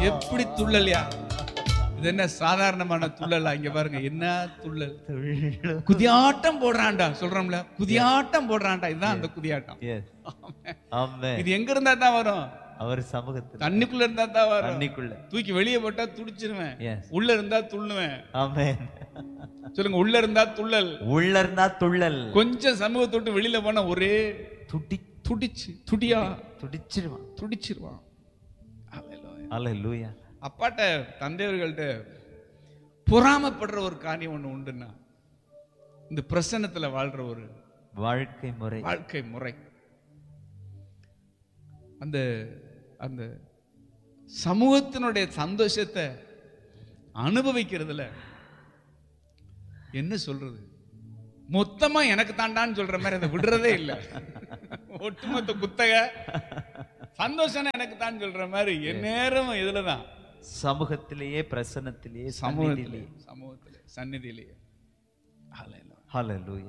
எப்படி துள்ளல்யா இது என்ன சாதாரணமான துள்ளலா இங்க பாருங்க என்ன துள்ளல் துள்ளும். குதியாட்டம் போடுறான்டா சொல்றோம்ல குதியாட்டம் போடுறான்டா இதுதான் அந்த குதியாட்டம் Yes. ஆமென். இது எங்க இருந்தா தான் வரும் அவர் சமூகத்தில் தண்ணிக்குள்ள இருந்தா தான் வரும் தண்ணிக்குள்ள தூக்கி வெளியே போட்டா துடிச்சிருவேன் Yes. உள்ள இருந்தா துள்ளுவேன் ஆமென் சொல்லுங்க உள்ள இருந்தா துள்ளல் உள்ள இருந்தா துள்ளல் கொஞ்சம் சமூகத்தை விட்டு வெளியில போனா ஒரே துடி துடிச்சு துடியா துடிச்சிருவான் துடிச்சிருவான் Hallelujah. அல்லேலூயா அப்பாட்ட தந்தையர்கள்ட்ட பொறாமப்படுற ஒரு காரியம் ஒண்ணு உண்டுன்னா இந்த பிரசன்னத்துல வாழ்ற ஒரு வாழ்க்கை முறை வாழ்க்கை முறை அந்த அந்த சமூகத்தினுடைய சந்தோஷத்தை அனுபவிக்கிறதுல என்ன சொல்றது மொத்தமா எனக்கு தாண்டான்னு சொல்ற மாதிரி அதை விடுறதே இல்லை ஒட்டுமொத்த குத்தக சந்தோஷம் எனக்கு தான் சொல்ற மாதிரி என் நேரம் இதுலதான் சமூகத்திலேயே பிரசன்னத்திலேயே சமூகத்திலே சமூகத்திலேயே சமூகத்திலே சந்நிதியிலேயே Hallelujah. ஹalleluya